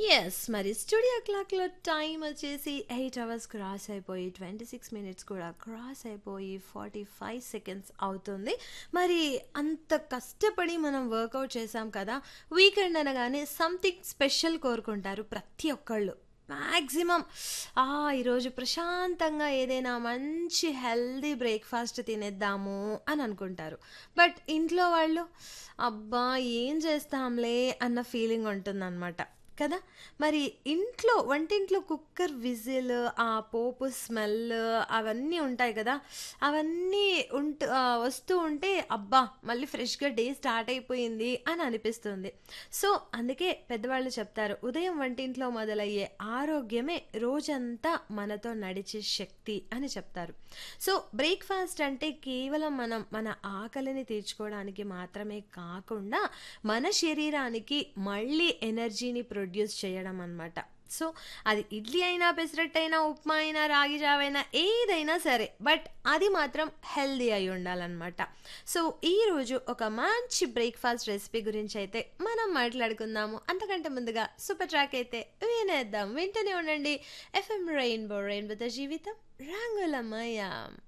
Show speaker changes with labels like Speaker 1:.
Speaker 1: Yes. మరి studio క్లాక్‌లో time వచ్చేసి 8 అవర్స్ క్రాస్ అయిపోయి 26 మినిట్స్ కూడా క్రాస్ అయిపోయి 45 సెకండ్స్ అవుతుంది. మరి అంత కష్టపడి మనం వర్కౌట్ చేశాం కదా! వీకెండ్ అనగానే సంథింగ్ స్పెషల్ కోరుకుంటారు ప్రతి ఒక్కళ్ళు. మాక్సిమం ఆ! ఈరోజు ప్రశాంతంగా ఏదైనా మంచి హెల్తీ బ్రేక్‌ఫాస్ట్ తినేద్దాము అని అనుకుంటారు. బట్ ఇంట్లో వాళ్ళు అబ్బా! ఏం చేస్తాంలే అన్న ఫీలింగ్ ఉంటుందనమాట. కదా! మరి ఇంట్లో వంటింట్లో కుక్కర్ విజిల్, ఆ పోపు స్మెల్ అవన్నీ ఉంటాయి కదా! అవన్నీ ఉంట్ ఆహ్, వస్తూ ఉంటే అబ్బా! మళ్ళీ ఫ్రెష్‌గా డే స్టార్ట్ అయిపోయింది అని అనిపిస్తుంది. సో, అందుకే పెద్దవాళ్ళు చెప్తారు. ఉదయం వంటింట్లో మొదలయ్యే ఆరోగ్యమే రోజంతా మనతో నడిచే శక్తి అని చెప్తారు. సో, బ్రేక్‌ఫాస్ట్ అంటే కేవలం మనం మన ఆకలిని తీర్చుకోవడానికి మాత్రమే కాకుండా మన శరీరానికి మళ్ళీ ఎనర్జీని ప్రొడ్యూస్ చేయడం అనమాట. సో, అది ఇడ్లీ అయినా, పెసరట్టయినా, ఉప్మా అయినా, రాగి జావైనా ఏదైనా సరే. బట్ అది మాత్రం హెల్తీ అయి ఉండాలనమాట. సో, ఈరోజు ఒక మంచి బ్రేక్‌ఫాస్ట్ రెసిపీ గురించైతే మనం మాట్లాడుకుందాము. అంతకంటే ముందుగా సూపర్ ట్రాక్ అయితే వినేద్దాం. వింటూనే ఉండండి. ఎఫ్ఎం రెయిన్బో రెయిన్బోతో జీవితం రంగులమయం.